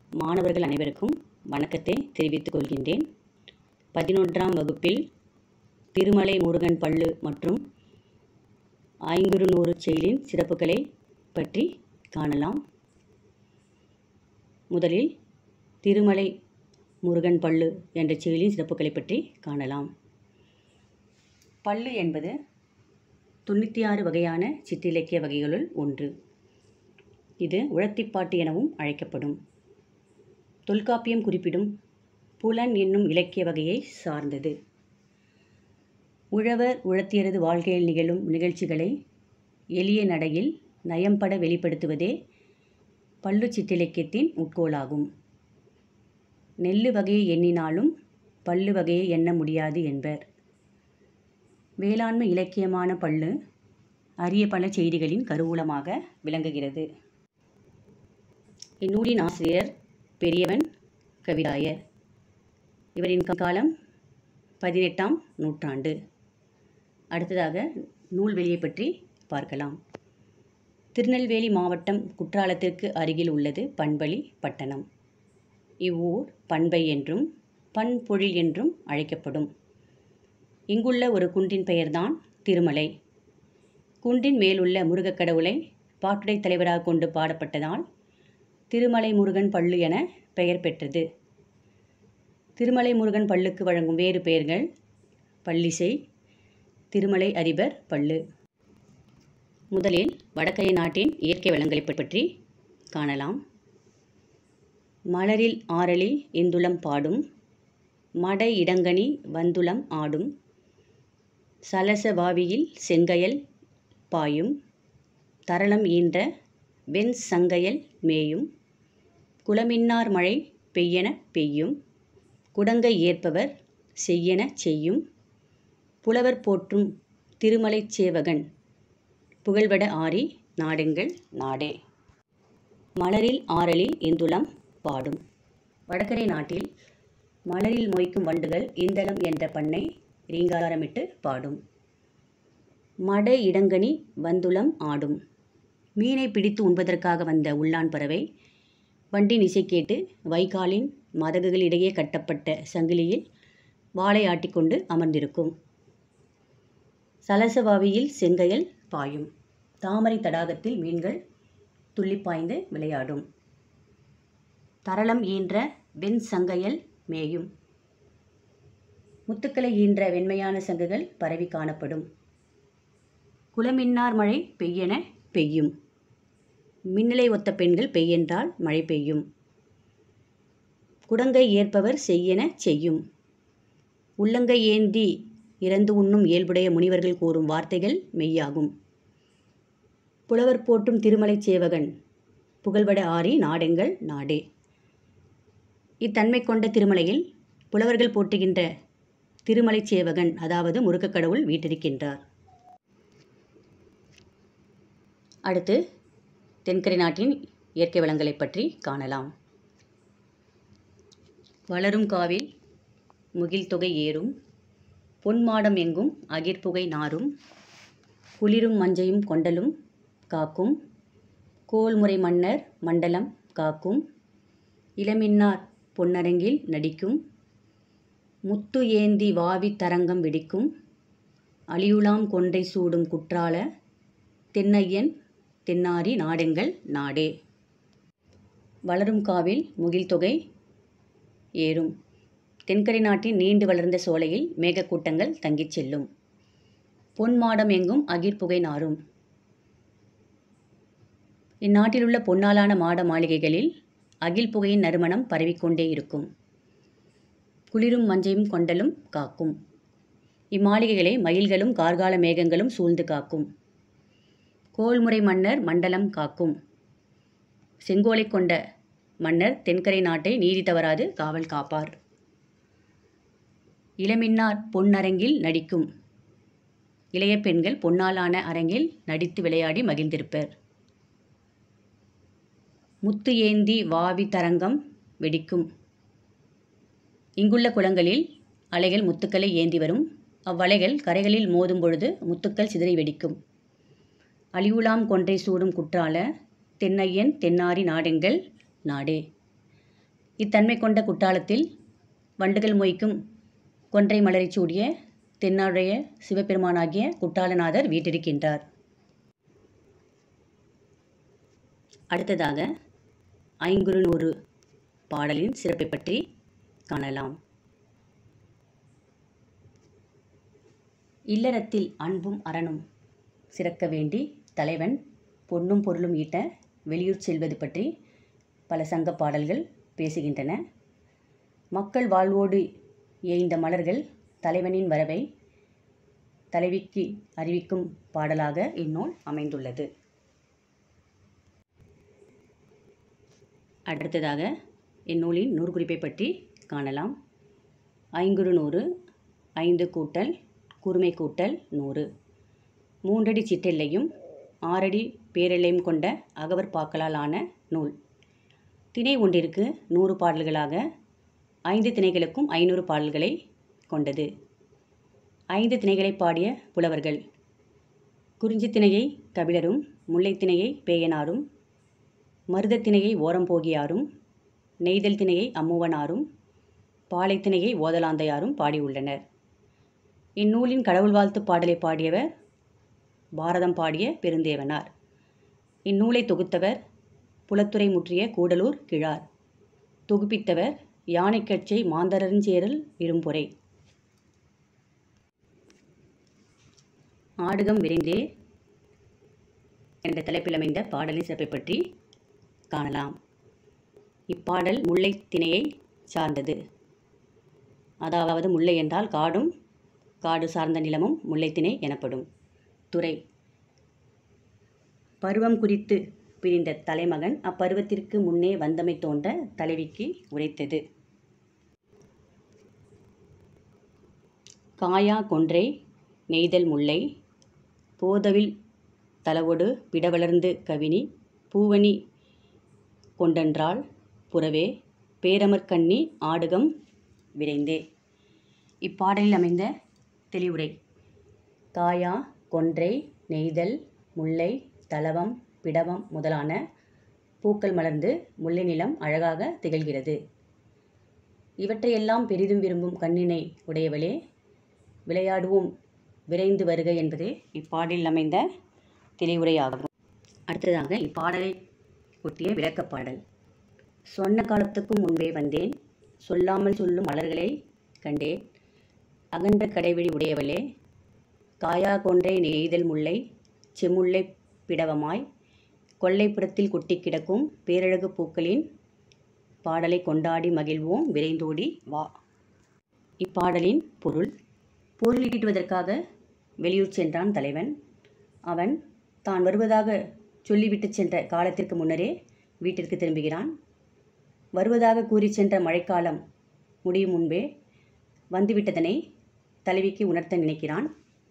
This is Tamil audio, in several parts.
மாணவர்கள் அனைவருக்கும் வணக்கத்தை தெரிவித்துக் கொள்கின்றேன் பதினொன்றாம் வகுப்பில் திருமலை முருகன் பள்ளு மற்றும் ஐங்குறு நூறு செயலின் சிறப்புகளை பற்றி காணலாம் முதலில் திருமலை முருகன் பள்ளு என்ற செயலின் சிறப்புகளை பற்றி காணலாம் பள்ளு என்பது தொண்ணூற்றி ஆறு வகையான சிற்றிலக்கிய வகைகளுள் ஒன்று இது உழத்திப்பாட்டு எனவும் அழைக்கப்படும் தொல்காப்பியம் குறிப்பிடும் புலன் என்னும் இலக்கிய வகையை சார்ந்தது உழவர் உழத்தியரது வாழ்க்கையில் நிகழும் நிகழ்ச்சிகளை எளிய நடையில் நயம்பட வெளிப்படுத்துவதே பள்ளு சிற்றிலக்கியத்தின் உட்கோலாகும் நெல்லு வகையை எண்ணினாலும் பல்லு வகையை எண்ண முடியாது என்பர் வேளாண்மை இலக்கியமான பள்ளு அரிய பல செய்திகளின் கருவூலமாக விளங்குகிறது இந்நூலின் ஆசிரியர் பெரியவன் கவிராயர் இவரின் காலம் பதினெட்டாம் நூற்றாண்டு அடுத்ததாக நூல்வெளியை பற்றி பார்க்கலாம் திருநெல்வேலி மாவட்டம் குற்றாலத்திற்கு அருகில் உள்ளது பண்பளி பட்டணம் இவ்வூர் பண்பை என்றும் பண்பொழில் என்றும் அழைக்கப்படும் இங்குள்ள ஒரு குன்றின் பெயர்தான் திருமலை குன்றின் மேலுள்ள முருகக் கடவுளை பாட்டுடை தலைவராக கொண்டு பாடப்பட்டதால் திருமலை முருகன் பள்ளு என பெயர் பெற்றது திருமலை முருகன் பள்ளுக்கு வழங்கும் வேறு பெயர்கள் பள்ளிசை திருமலை அதிபர் பள்ளு முதலில் வடக்கரை நாட்டின் இயற்கை வளங்களை பற்றி காணலாம் மலரில் ஆரளி இந்துளம் பாடும் மடை இடங்கனி வந்துளம் ஆடும் சலச வாவியில் செங்கயல் பாயும் தரளம் ஈன்ற வெண் சங்கையல் மேயும் குளமின்னார் மழை பெய்யென பெய்யும் குடங்கை ஏற்பவர் செய்யென செய்யும் புலவர் போற்றும் திருமலைச் சேவகன் புகழ்வட ஆரி நாடெங்கள் நாடே மலரில் ஆரளி இந்துளம் பாடும் வடகரை நாட்டில் மலரில் மொய்க்கும் வண்டுகள் இந்தளம் என்ற பண்ணை ரீங்காரமிட்டு பாடும் மடை இடங்கனி வந்துளம் ஆடும் மீனை பிடித்து உண்பதற்காக வந்த உள்ளான் பறவை வண்டின் இசை கேட்டு வைகாலின் மதகுகளிடையே கட்டப்பட்ட சங்கிலியில் வாளை ஆட்டிக்கொண்டு அமர்ந்திருக்கும் சலசவாவியில் செங்கையல் பாயும் தாமரை தடாகத்தில் மீன்கள் துள்ளிப்பாய்ந்து விளையாடும் தரளம் ஈன்ற வெண் சங்கையல் மேயும் முத்துக்களை ஈன்ற வெண்மையான சங்குகள் பரவி காணப்படும் குளமின்னார் மழை பெய்யென பெய்யும் மின்னலை ஒத்த பெண்கள் பெய்யென்றால் மழை பெய்யும் குடங்கை ஏற்பவர் செய்யென செய்யும் உள்ளங்கை ஏந்தி இறந்து உண்ணும் இயல்புடைய முனிவர்கள் கூறும் வார்த்தைகள் மெய்யாகும் புலவர் போற்றும் திருமலைச் சேவகன் புகழ்வட ஆரி நாடெங்கள் நாடே இத்தன்மை கொண்ட திருமலையில் புலவர்கள் போற்றுகின்ற திருமலைச் சேவகன் அதாவது முருகக் கடவுள் வீட்டிருக்கின்றார் அடுத்து தென்கரை நாட்டின் இயற்கை வளங்களை பற்றி காணலாம் வளரும் காவில் முகில் தொகை ஏறும் பொன்மாடம் எங்கும் அகிர்புகை நாரும் குளிரும் மஞ்சையும் கொண்டலும் காக்கும் கோல்முறை மன்னர் மண்டலம் காக்கும் இளமின்னார் பொன்னரங்கில் நடிக்கும் முத்து ஏந்தி வாவி தரங்கம் வெடிக்கும் அழியுலாம் கொன்றை சூடும் குற்றால தென்னையன் தென்னாரி நாடெங்கள் நாடே வளரும் காவில் முகில் தொகை ஏறும் தென்கரை நாட்டின் நீண்டு வளர்ந்த சோலையில் மேகக்கூட்டங்கள் தங்கிச் செல்லும் பொன் மாடம் எங்கும் அகிர்புகை நாரும் இந்நாட்டிலுள்ள பொன்னாலான மாட மாளிகைகளில் அகில் புகையின் நறுமணம் பரவிக்கொண்டே இருக்கும் குளிரும் மஞ்சையும் கொண்டலும் காக்கும் இம்மாளிகைகளை மயில்களும் கார்கால மேகங்களும் சூழ்ந்து காக்கும் கோல்முறை மன்னர் மண்டலம் காக்கும் செங்கோலை கொண்ட மன்னர் தென்கரை நாட்டை நீதி தவறாது காவல் காப்பார் இளமின்னார் பொன்னரங்கில் நடிக்கும் இளைய பெண்கள் பொன்னாலான அரங்கில் நடித்து விளையாடி மகிழ்ந்திருப்பர் முத்து ஏந்தி வாவி தரங்கம் வெடிக்கும் இங்குள்ள குளங்களில் அலைகள் முத்துக்களை ஏந்தி வரும் அவ்வலைகள் கரைகளில் மோதும் பொழுது முத்துக்கள் சிதறி வெடிக்கும் அழிவுலாம் கொன்றை சூடும் குற்றால தென்னையன் தென்னாரி நாடெங்கள் நாடே இத்தன்மை கொண்ட குட்டாலத்தில் வண்டுகள் மொய்க்கும் கொன்றை மலரைச் சூடிய தென்னாடுடைய சிவபெருமானாகிய குட்டாலநாதர் வீட்டிருக்கின்றார் அடுத்ததாக ஐங்குறுநூறு பாடலின் சிறப்பை பற்றி காணலாம் இல்லறத்தில் அன்பும் அறனும் சிறக்க வேண்டி தலைவன் பொன்னும் பொருளும் ஈட்ட வெளியூர் செல்வது பற்றி பல சங்க பாடல்கள் பேசுகின்றன மக்கள் வாழ்வோடு ஏய்ந்த மலர்கள் தலைவனின் வரவை தலைவிக்கு அறிவிக்கும் பாடலாக இந்நூல் அமைந்துள்ளது அடுத்ததாக இந்நூலின் நூற்குறிப்பை பற்றி காணலாம் ஐங்குறு நூறு ஐந்து கூட்டல் குறுமை கூட்டல் நூறு மூன்றடி சிற்றெல்லையும் ஆறடி பேரெல்லையும் கொண்ட அகவர் பாக்களால் ஆன நூல் திணை ஒன்றிற்கு நூறு பாடல்களாக ஐந்து திணைகளுக்கும் ஐநூறு பாடல்களை கொண்டது ஐந்து திணைகளை பாடிய புலவர்கள் குறிஞ்சி திணையை கபிலரும் முல்லைத்திணையை பேயனாரும் மருதத்திணையை ஓரம் போகியாரும் நெய்தல் திணையை அம்முவனாரும் பாலைத்திணையை ஓதலாந்தையாரும் பாடியுள்ளனர் இந்நூலின் கடவுள் வாழ்த்து பாடலை பாடியவர் பாரதம் பாடிய பெருந்தேவனார் இந்நூலை தொகுத்தவர் புலத்துறை முற்றிய கூடலூர் கிழார் தொகுப்பித்தவர் யானைக்கட்சை மாந்தரஞ்சேரல் இரும்பொறை ஆடுகம் விரைந்தே என்ற தலைப்பில் அமைந்த பாடலின் சிறப்பை பற்றி காணலாம் இப்பாடல் முல்லை திணையை சார்ந்தது அதாவது முல்லை என்றால் காடும் காடு சார்ந்த நிலமும் முல்லைத்திணை எனப்படும் துறை பருவம் குறித்து பிரிந்த தலைமகன் அப்பருவத்திற்கு முன்னே வந்தமை தோன்ற தலைவிக்கு உரைத்தது காயா கொன்றை நெய்தல் முல்லை போதவில் தலவொடு பிடவளர்ந்து கவினி பூவனி கொண்டன்றாள் புறவே பேரமர்கண்ணி ஆடுகம் விரைந்தே இப்பாடலில் அமைந்த தெளிவுரை காயா கொன்றை நெய்தல் முல்லை தலவம் பிடவம் முதலான பூக்கள் மலர்ந்து முல்லை நிலம் அழகாக திகழ்கிறது இவற்றையெல்லாம் பெரிதும் விரும்பும் கண்ணினை உடையவளே விளையாடுவோம் விரைந்து வருக என்பது இப்பாடலில் அமைந்த தெளிவுரையாகும் அடுத்ததாக இப்பாடலை ஒட்டிய விளக்கப்பாடல் சொன்ன காலத்துக்கும் முன்பே வந்தேன் சொல்லாமல் சொல்லும் மலர்களை கண்டேன் அகன்ற கடைவிழி உடையவளே காயா கொன்றை நெய்தல் முல்லை செமுல்லை பிடவமாய் கொல்லைப்புறத்தில் கொட்டி கிடக்கும் பேரழகு பூக்களின் பாடலை கொண்டாடி மகிழ்வோம் விரைந்தோடி வா இப்பாடலின் பொருள் பொருளீட்டுவதற்காக வெளியூர் சென்றான் தலைவன் அவன் தான் வருவதாக சொல்லிவிட்டு சென்ற காலத்திற்கு முன்னரே வீட்டிற்கு திரும்புகிறான் வருவதாக கூறி சென்ற மழைக்காலம் முடியும் முன்பே வந்துவிட்டதனை தலைவிக்கு உணர்த்த நினைக்கிறான்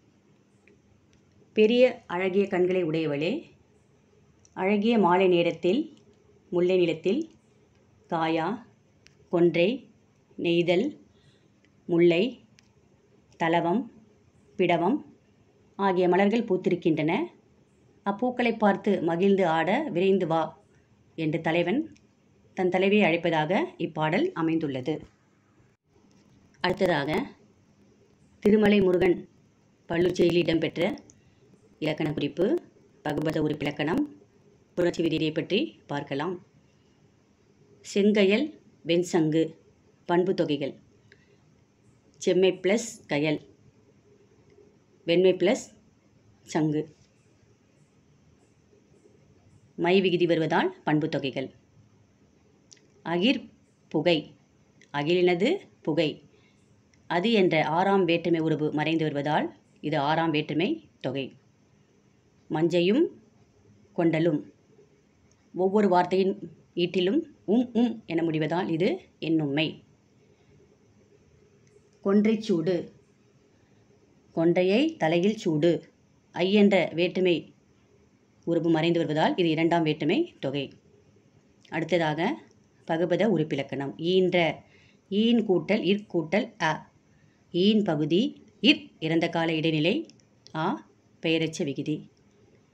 பெரிய அழகிய கண்களை உடையவளே அழகிய மாலை நேரத்தில் முல்லை நிலத்தில் காயா கொன்றை நெய்தல் முல்லை தலவம் பிடவம் ஆகிய மலர்கள் பூத்திருக்கின்றன அப்பூக்களை பார்த்து மகிழ்ந்து ஆட விரைந்து வா என்று தலைவன் தன் தலைவியை அழைப்பதாக இப்பாடல் அமைந்துள்ளது அடுத்ததாக திருமலை முருகன் பள்ளுச்செய்தியில் இடம்பெற்ற இலக்கண குறிப்பு பகுபத உறுப்பிலக்கணம் புரட்சி விதியை பற்றி பார்க்கலாம் செங்கயல் வெண்சங்கு பண்பு தொகைகள் செம்மை ப்ளஸ் கயல் வெண்மை ப்ளஸ் சங்கு மை விகுதி வருவதால் பண்பு தொகைகள் அகிர் புகை அகிலினது புகை அது என்ற ஆறாம் வேற்றுமை உருவு மறைந்து வருவதால் இது ஆறாம் வேற்றுமை தொகை மஞ்சையும் கொண்டலும் ஒவ்வொரு வார்த்தையின் ஈட்டிலும் உம் உம் என முடிவதால் இது எண்ணும்மை கொன்றைச் சூடு கொன்றையை தலையில் சூடு ஐ என்ற வேற்றுமை உருவு மறைந்து வருவதால் இது இரண்டாம் வேற்றுமை தொகை அடுத்ததாக பகுபத உறுப்பிலக்கணம் ஈன்ற ஈன் கூட்டல் இற் கூட்டல் அ ஈன் பகுதி இற் இறந்த கால இடைநிலை ஆ பெயரச்ச விகுதி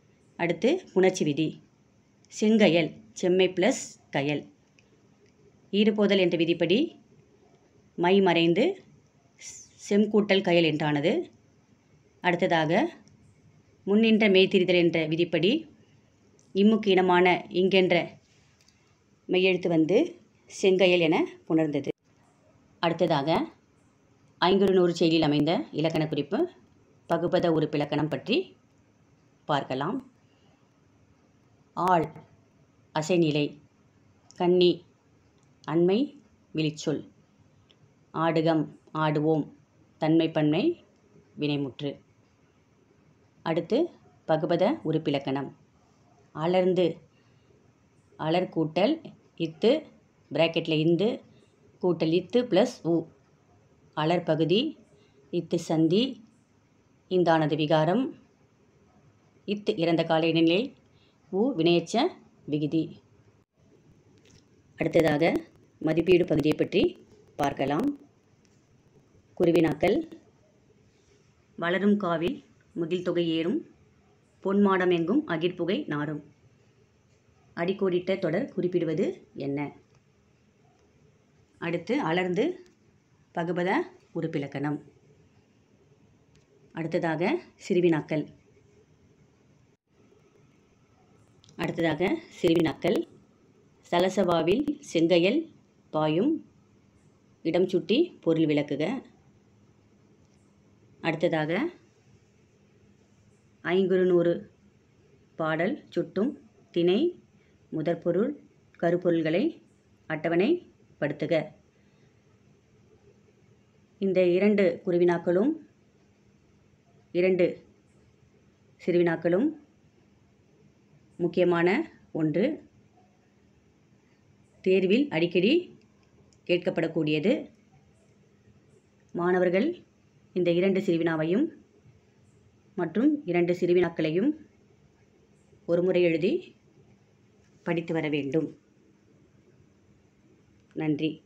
அடுத்து புணர்ச்சி விதி செங்கயல் செம்மை ப்ளஸ் கயல் ஈடுபோதல் என்ற விதிப்படி மை மறைந்து செம்கூட்டல் கயல் என்றானது அடுத்ததாக முன்னின்ற மெய்திரிதல் என்ற விதிப்படி இம்முக்கு இனமான இங்கென்ற மெய்யெழுத்து வந்து செங்கயல் என புணர்ந்தது அடுத்ததாக ஐங்குறு நூறு செயலில் அமைந்த இலக்கண குறிப்பு பகுபத உறுப்பிலக்கணம் பற்றி பார்க்கலாம் ஆள் அசைநிலை கன்னி அண்மை விழிச்சொல் ஆடுகம் ஆடுவோம் தன்மை பன்மை வினைமுற்று அடுத்து பகுபத உறுப்பிலக்கணம் அலர்ந்து அலர் கூட்டல் இத்து பிராக்கெட்டில் இந்து கூட்டல் இத்து ப்ளஸ் உ அலர் பகுதி இத்து சந்தி இந்தானது விகாரம் இத்து இறந்த கால இடைநிலை உ வினையச்ச விகுதி அடுத்ததாக மதிப்பீடு பகுதியை பற்றி பார்க்கலாம் குருவினாக்கள் வளரும் காவில் முகில் தொகை ஏறும் பொன்மாடம் எங்கும் அகிர்புகை நாரும் அடிக்கோடிட்ட தொடர் குறிப்பிடுவது என்ன அடுத்து அலர்ந்து பகுபத உறுப்பிலக்கணம் அடுத்ததாக சிறுவினாக்கள் அடுத்ததாக சிறுவினாக்கள் சலசவாவில் செங்கையல் பாயும் இடம் சுட்டி பொருள் விளக்குக அடுத்ததாக ஐங்குறுநூறு பாடல் சுட்டும் திணை முதற்பொருள் கருப்பொருள்களை அட்டவணைப்படுத்துக இந்த இரண்டு குருவினாக்களும் இரண்டு சிறுவினாக்களும் முக்கியமான ஒன்று தேர்வில் அடிக்கடி கேட்கப்படக்கூடியது மாணவர்கள் இந்த இரண்டு சிறுவினாவையும் மற்றும் இரண்டு சிறுவினாக்களையும் ஒருமுறை எழுதி படித்து வர வேண்டும் நன்றி